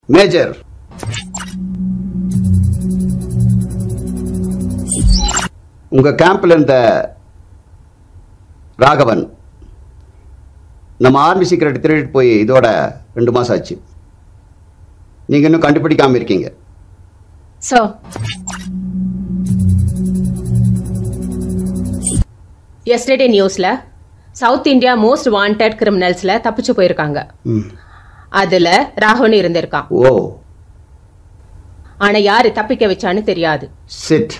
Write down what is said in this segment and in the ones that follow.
Major உங்க கேம்ப்ல இருந்த ராகவன் நம்ம ஆர்மி சீக்கிரட் திருடிட்டு போய் இதோட ரெண்டு மாசம் ஆச்சு நீங்க இன்னும் கண்டுபிடிக்காம இருக்கீங்க சார் எஸ்டர்டே நியூஸ்ல சவுத் இந்தியா மோஸ்ட் வாண்டட் கிரிமினல்ஸ்ல தப்பிச்சு போயிருக்காங்க ம். அதுல ராகவன் இருந்திருக்கான் ஓ ஆனா யாரு தப்பிக்க வச்சான்னு தெரியாது சிட்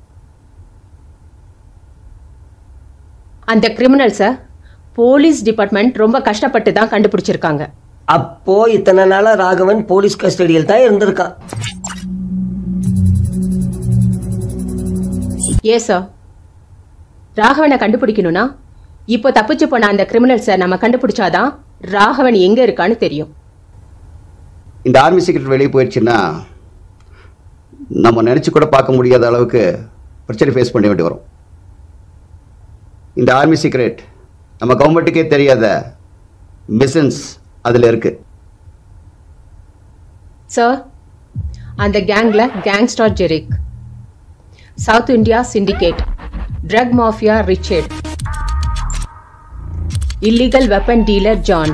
அந்த கிரிமினல்ஸ போலீஸ் டிபார்ட்மெண்ட் ரொம்ப கஷ்டப்பட்டு தான் கண்டுபிடிச்சிருக்காங்க அப்போ இத்தனை நாளா ராகவன் போலீஸ் கஸ்டடியில் தான் இருந்திருக்கான் ஏ சார் ராகவனை கண்டுபிடிக்கணும்னா இப்போ தப்பிச்சு போன அந்த கிரிமினல்ஸை நம்ம கண்டுபிடிச்சாதான் ராகவன் எங்க இருக்கான்னு தெரியும் இந்த ஆர்மி சீக்கிரட் வெளியே போயிடுச்சுன்னா நம்ம நினச்சி கூட பார்க்க முடியாத அளவுக்கு பிரச்சனை ஃபேஸ் பண்ண வேண்டி வரும் இந்த ஆர்மி சீக்ரெட் நம்ம கவர்மெண்ட்டுக்கே தெரியாத மிஷன்ஸ் அதில் இருக்கு சார் அந்த கேங்ல gangster Jerick south India syndicate drug mafia Richard illegal weapon dealer John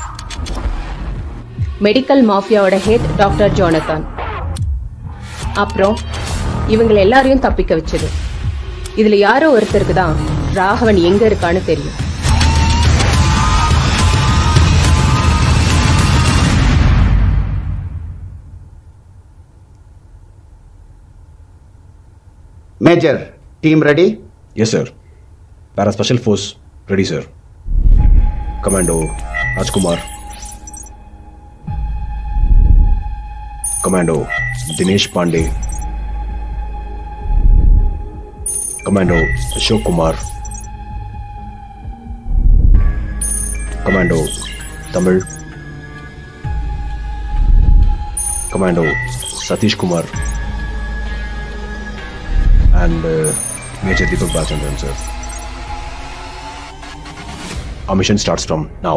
medical மாஃபியாவோட ஹெட் டாக்டர் ஜோனதான் அப்புறம் இவங்களை எல்லாரையும் தப்பிக்க வச்சது இதுல யாரோ ஒருத்தருக்கு தான் ராகவன் எங்க இருக்கான்னு தெரியும் major team ready Yes, sir. Para Special Force, ready, sir. Commando, Rajkumar. Commando, Dinesh Pandey. Commando, Ashok Kumar. Commando, Tamil. Commando, Satish Kumar. And uh, Major Deepak Bachandran, sir. Our mission starts from now.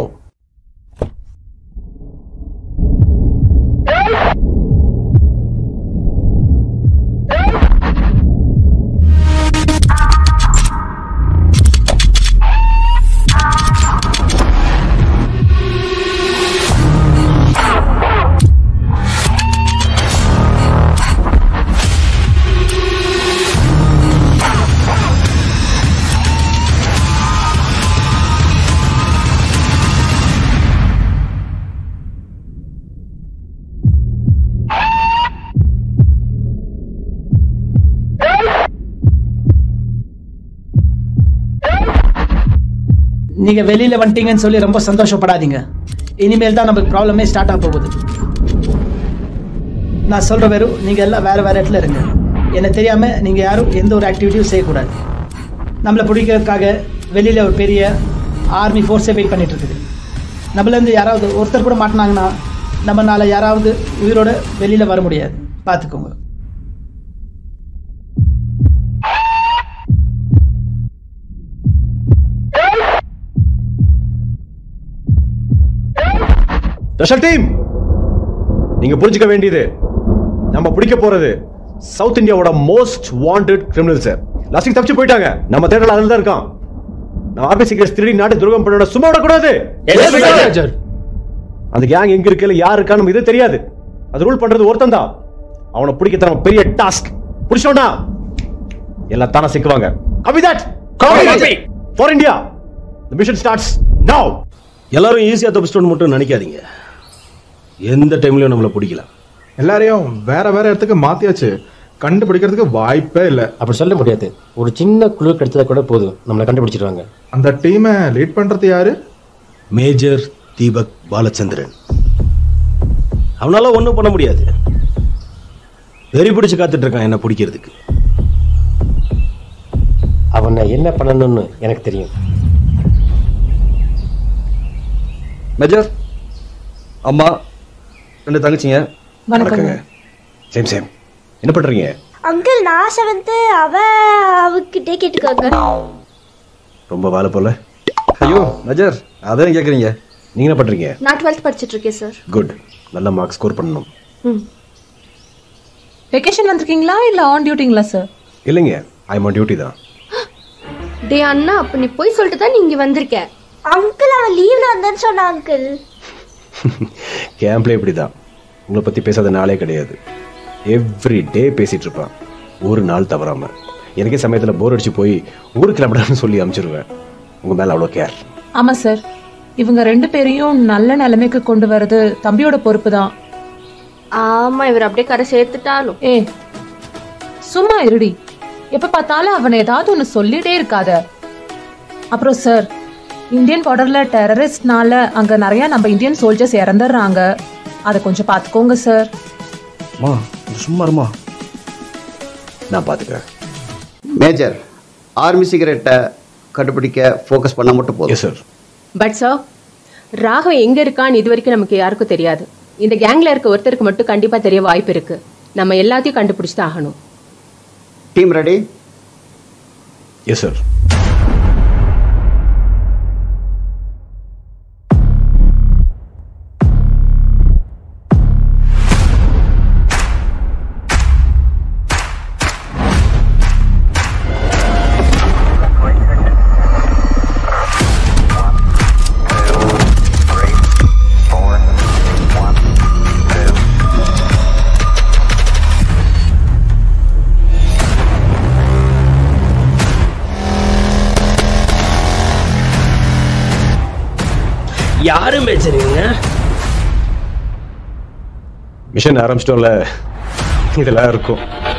நீங்க வெளியில வந்துட்டீங்கன்னு சொல்லி ரொம்ப சந்தோஷப்படாதீங்க இனிமேல் தான் நமக்கு ப்ராப்ளமே start ஆக போகுது நான் சொல்ற வெறும் நீங்க எல்லாம் வேற வேற இடத்துல இருங்க என்ன தெரியாம நீங்க யாரும் எந்த ஒரு ஆக்டிவிட்டியும் செய்யக்கூடாது நம்மளை பிடிக்கிறதுக்காக வெளியில ஒரு பெரிய ஆர்மி ஃபோர்ஸே வெயிட் பண்ணிட்டு இருக்குது நம்மள இருந்து யாராவது ஒருத்தர் கூட மாட்டினாங்கன்னா நம்மனால யாராவது உயிரோட வெளியில வர முடியாது பார்த்துக்கோங்க ஸ்பெஷல் டீம் நீங்க புரிஞ்சுக்க வேண்டியது நம்ம பிடிக்க போறது சவுத் இந்தியாவோட மோஸ்ட் வாண்டட் கிரிமினல் சார் லாஸ்டிக் தப்பிச்சு போயிட்டாங்க நம்ம தேடல அதில் தான் இருக்கான் நம்ம ஆர்மி சீக்கிரம் திருடி நாட்டு துரோகம் பண்ணோட சும்மா விடக்கூடாது அந்த கேங் எங்க இருக்கு இல்ல யார் இருக்கான்னு நமக்கு இது தெரியாது அது ரூல் பண்றது ஒருத்தன் தான் அவனை பிடிக்க நம்ம பெரிய டாஸ்க் பிடிச்சோம்னா எல்லாம் தானே சிக்குவாங்க copy that for India the mission starts now எல்லாரும் ஈஸியாக தப்பிச்சிட்டோன்னு மட்டும் நினைக்காதீங்க எந்த டைம்லயும் நம்மளை பிடிக்கலாம் எல்லாரையும் வேற வேற இடத்துக்கு மாத்தியாச்சு கண்டுபிடிக்கிறதுக்கு வாய்ப்பே இல்லை அப்படி சொல்ல முடியாது ஒரு சின்ன குழு கிடைச்சதா கூட போதும் நம்மளை கண்டுபிடிச்சிருவாங்க அந்த டீமை லீட் பண்றது யாரு மேஜர் தீபக் பாலச்சந்திரன் அவனால ஒன்றும் பண்ண முடியாது வெறி பிடிச்சு காத்துட்டு இருக்கான் என்ன பிடிக்கிறதுக்கு அவனை என்ன பண்ணணும்னு எனக்கு தெரியும் மேஜர் அம்மா ரெண்டு தங்கச்சிங்க வணக்கங்க சேம் சேம் என்ன பண்றீங்க அங்கிள் நான் செவன்த்து அவ அவகிட்டே கேட்டுக்கோங்க ரொம்ப வேலை போல ஐயோ மேஜர் அதான் கேட்குறீங்க நீங்க என்ன பண்றீங்க நான் டுவெல்த் படிச்சிட்டு இருக்கேன் சார் குட் நல்ல மார்க் ஸ்கோர் பண்ணணும் ம் வெக்கேஷன் வந்திருக்கீங்களா இல்ல ஆன் டியூட்டிங்களா சார் இல்லைங்க ஐ ஆன் டியூட்டி தான் டே அண்ணா அப்ப நீ போய் சொல்லிட்டு தான் நீ இங்க வந்திருக்க அங்கிள் அவன் லீவ்ல வந்தேன்னு சொன்னா அங்கிள் கேம்ப்ல இப்படி தான் உங்களை பத்தி பேசாத நாளே கிடையாது எவ்ரி டே பேசிட்டு இருப்பான் ஒரு நாள் தவறாம எனக்கே சமயத்துல போர் அடிச்சு போய் ஊருக்கு கிளம்பிடான்னு சொல்லி அனுப்பிச்சிருவேன் உங்க மேல அவ்வளோ கேர் ஆமா சார் இவங்க ரெண்டு பேரையும் நல்ல நிலைமைக்கு கொண்டு வர்றது தம்பியோட பொறுப்பு தான் ஆமா இவர் அப்படியே கரை சேர்த்துட்டாலும் ஏ சும்மா இருடி எப்ப பார்த்தாலும் அவனை ஏதாவது ஒன்று சொல்லிட்டே இருக்காத அப்புறம் சார் இந்தியன் பார்டர்ல டெரரிஸ்ட்னால அங்க நிறைய நம்ம இந்தியன் சோல்ஜர்ஸ் இறந்துடுறாங்க அதை கொஞ்சம் பார்த்துக்கோங்க சார் மா சும்மா இருமா நான் பார்த்துக்கிறேன் மேஜர் ஆர்மி சிகரெட்டை கண்டுபிடிக்க ஃபோக்கஸ் பண்ண மட்டும் போதும் சார் பட் சார் ராகவன் எங்க இருக்கான்னு இது வரைக்கும் நமக்கு யாருக்கும் தெரியாது இந்த கேங்ல இருக்க ஒருத்தருக்கு மட்டும் கண்டிப்பா தெரிய வாய்ப்பு இருக்கு நம்ம எல்லாத்தையும் கண்டுபிடிச்சு தான் ஆகணும் டீம் ரெடி எஸ் சார் யாரு மேய்ச்சறீங்க மிஷன் ஆரம்பிச்சிட்டோம்ல இதெல்லாம் இருக்கும்